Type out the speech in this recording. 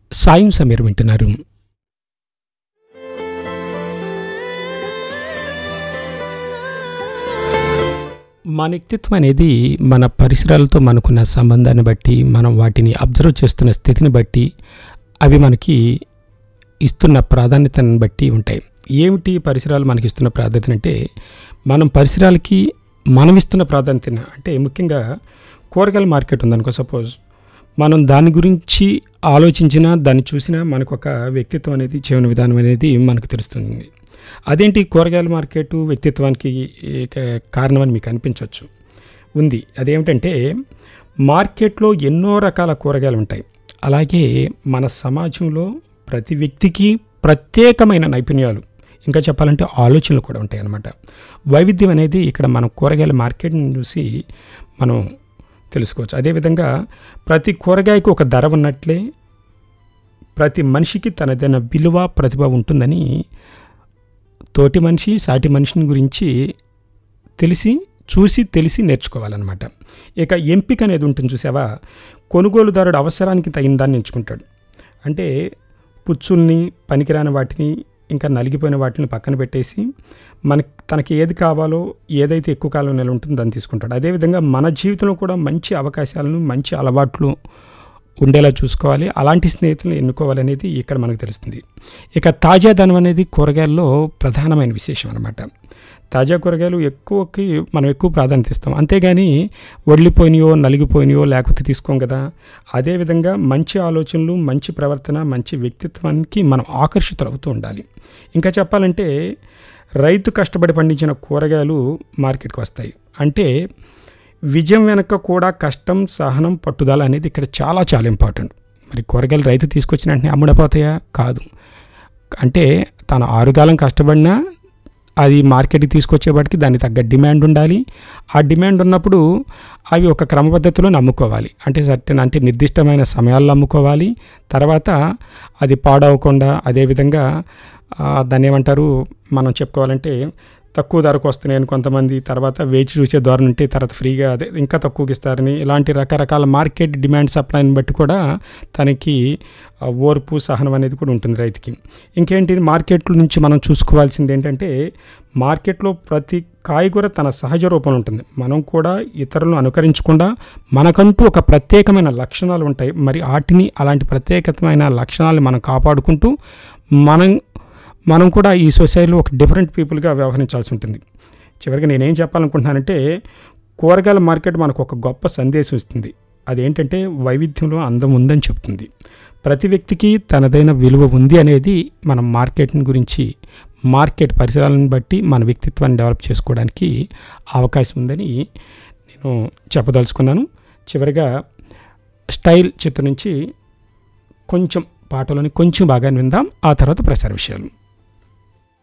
సాయం సమీర్ వింటున్నారు మన వ్యక్తిత్వం అనేది మన పరిసరాలతో మనకున్న సంబంధాన్ని బట్టి మనం వాటిని అబ్జర్వ్ చేస్తున్న స్థితిని బట్టి అవి మనకి ఇస్తున్న ప్రాధాన్యతను బట్టి ఉంటాయి ఏమిటి పరిసరాలు మనకి ఇస్తున్న ప్రాధాన్యత అంటే మనం పరిసరాలకి మనం ఇస్తున్న ప్రాధాన్యత అంటే ముఖ్యంగా కూరగాయల మార్కెట్ ఉందనుకో సపోజ్ మనం దాని గురించి ఆలోచించినా దాన్ని చూసినా మనకు ఒక వ్యక్తిత్వం అనేది జీవన విధానం అనేది మనకు తెలుస్తుంది అదేంటి కూరగాయల మార్కెట్ వ్యక్తిత్వానికి ఇక కారణమని మీకు అనిపించవచ్చు ఉంది అదేమిటంటే మార్కెట్లో ఎన్నో రకాల కూరగాయలు ఉంటాయి అలాగే మన సమాజంలో ప్రతి వ్యక్తికి ప్రత్యేకమైన నైపుణ్యాలు ఇంకా చెప్పాలంటే ఆలోచనలు కూడా ఉంటాయి అన్నమాట వైవిధ్యం అనేది ఇక్కడ మనం కూరగాయల మార్కెట్ని చూసి మనం తెలుసుకోవచ్చు అదేవిధంగా ప్రతి కూరగాయకు ఒక ధర ఉన్నట్లే ప్రతి మనిషికి తనదైన విలువ ప్రతిభ ఉంటుందని తోటి మనిషి సాటి మనిషిని గురించి తెలిసి చూసి తెలిసి నేర్చుకోవాలన్నమాట ఇక ఎంపిక అనేది ఉంటుంది చూసావా కొనుగోలుదారుడు అవసరానికి తగిన దాన్ని ఎంచుకుంటాడు అంటే పుచ్చుల్ని పనికిరాని వాటిని ఇంకా నలిగిపోయిన వాటిని పక్కన పెట్టేసి మనకి తనకి ఏది కావాలో ఏదైతే ఎక్కువ కాలం నెల ఉంటుందో దాన్ని తీసుకుంటాడు అదేవిధంగా మన జీవితంలో కూడా మంచి అవకాశాలను మంచి అలవాట్లు ఉండేలా చూసుకోవాలి అలాంటి స్నేహితులను ఎన్నుకోవాలనేది ఇక్కడ మనకు తెలుస్తుంది ఇక తాజా ధనం అనేది కూరగాయల్లో ప్రధానమైన విశేషం అనమాట తాజా కూరగాయలు ఎక్కువకి మనం ఎక్కువ ప్రాధాన్యత ఇస్తాం అంతేగాని వడ్లిపోయినాయో నలిగిపోయినాయో లేకపోతే తీసుకోం కదా అదేవిధంగా మంచి ఆలోచనలు మంచి ప్రవర్తన మంచి వ్యక్తిత్వానికి మనం ఆకర్షితులు అవుతూ ఉండాలి ఇంకా చెప్పాలంటే రైతు కష్టపడి పండించిన కూరగాయలు మార్కెట్కి వస్తాయి అంటే విజయం వెనక కూడా కష్టం సహనం పట్టుదల అనేది ఇక్కడ చాలా చాలా ఇంపార్టెంట్ మరి కూరగాయలు రైతు తీసుకొచ్చిన వెంటనే అమ్ముడపోతాయా కాదు అంటే తను ఆరుగాలం కష్టపడినా అది మార్కెట్కి తీసుకొచ్చేవాటికి దానికి తగ్గ డిమాండ్ ఉండాలి ఆ డిమాండ్ ఉన్నప్పుడు అవి ఒక క్రమ పద్ధతిలో అమ్ముకోవాలి అంటే సర్టెన్ అంటే నిర్దిష్టమైన సమయాల్లో అమ్ముకోవాలి తర్వాత అది పాడవకుండా అదేవిధంగా ఆ, దాన్ని ఏమంటారు మనం చెప్పుకోవాలంటే తక్కువ ధరకు వస్తున్నాయని కొంతమంది తర్వాత వేచి చూసే ధోరణి ఉంటే తర్వాత ఫ్రీగా అదే ఇంకా తక్కువకి ఇస్తారని ఇలాంటి రకరకాల మార్కెట్ డిమాండ్ సప్లైని బట్టి కూడా తనకి ఆ, ఓర్పు సహనం అనేది కూడా ఉంటుంది రైతుకి ఇంకేంటి మార్కెట్ నుంచి మనం చూసుకోవాల్సింది ఏంటంటే మార్కెట్లో ప్రతి కాయగూర తన సహజ రూపం ఉంటుంది మనం కూడా ఇతరులను అనుకరించకుండా మనకంటూ ఒక ప్రత్యేకమైన లక్షణాలు ఉంటాయి మరి వాటిని అలాంటి ప్రత్యేకమైన లక్షణాలను మనం కాపాడుకుంటూ మనం మనం కూడా ఈ సొసైటీలో ఒక డిఫరెంట్ పీపుల్గా వ్యవహరించాల్సి ఉంటుంది చివరికి నేనేం చెప్పాలనుకుంటున్నానంటే కూరగాయల మార్కెట్ మనకు ఒక గొప్ప సందేశం ఇస్తుంది అదేంటంటే వైవిధ్యంలో అందం ఉందని చెప్తుంది ప్రతి వ్యక్తికి తనదైన విలువ ఉంది అనేది మనం మార్కెట్ని గురించి మార్కెట్ పరిసరాలను బట్టి మన వ్యక్తిత్వాన్ని డెవలప్ చేసుకోవడానికి అవకాశం ఉందని నేను చెప్పదలుచుకున్నాను చివరిగా స్టైల్ చిత్రం నుంచి కొంచెం పాటలోని కొంచెం బాగా విందాం ఆ తర్వాత ప్రసార విషయాలు